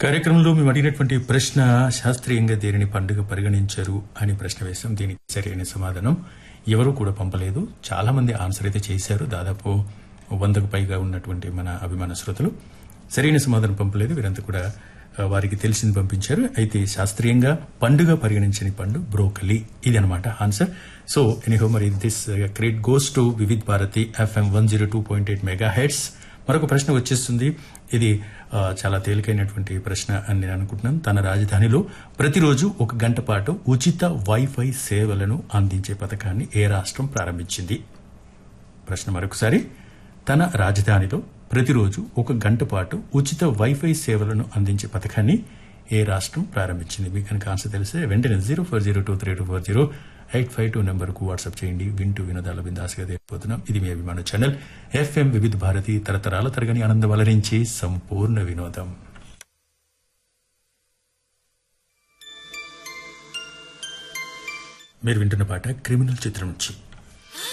కార్యక్రమంలో మేము అడిగినటువంటి ప్రశ్న శాస్త్రీయంగా దేనిని పండుగ పరిగణించరు అని ప్రశ్న వేశాం దీనికి సరైన సమాధానం ఎవరు కూడా పంపలేదు చాలా మంది ఆన్సర్ అయితే చేశారు దాదాపు వందకు పైగా ఉన్నటువంటి మన అభిమాన శ్రోతలు సరైన సమాధానం పంపలేదు వీరంతా కూడా ఆ, వారికి తెలిసింది పంపించారు అయితే శాస్త్రీయంగా పండుగ పరిగణించని పండు బ్రోకలీ ఇది అనమాట ఆన్సర్ సో ఎనీహో మరి this crate goes to Vividh Bharati FM one zero two point eight megahertz మరొక ప్రశ్న వచ్చేస్తుంది ఇది ఆ, చాలా తేలికైనటువంటి ప్రశ్న అని నేను అనుకుంటున్నాను తన రాజధానిలో ప్రతిరోజు ఒక గంట పాటు ఉచిత వైఫై సేవలను అందించే పథకాన్ని ఏ రాష్ట్రం ప్రారంభించింది ప్రశ్న మరొకసారి తన రాజధానిలో ప్రతిరోజు ఒక గంట పాటు ఉచిత వైఫై సేవలను అందించే పథకాన్ని ఏ రాష్ట్రం ప్రారంభించింది మీకు కనుక ఆన్సర్ తెలిస్తే వెంటనే zero four zero two three two four zero eight five two నెంబర్కు వాట్సాప్ చేయండి వింటూ వినోదాల బిందాసుగా తెలియపోతున్నాం ఇది మీ అభిమాన ఛానల్ ఎఫ్ఎం వివిధ భారతి తరతరాల తరగని ఆనందం వలరించి సంపూర్ణ వినోదం మీరు వింటున్న పాట క్రిమినల్ చిత్రం నుంచి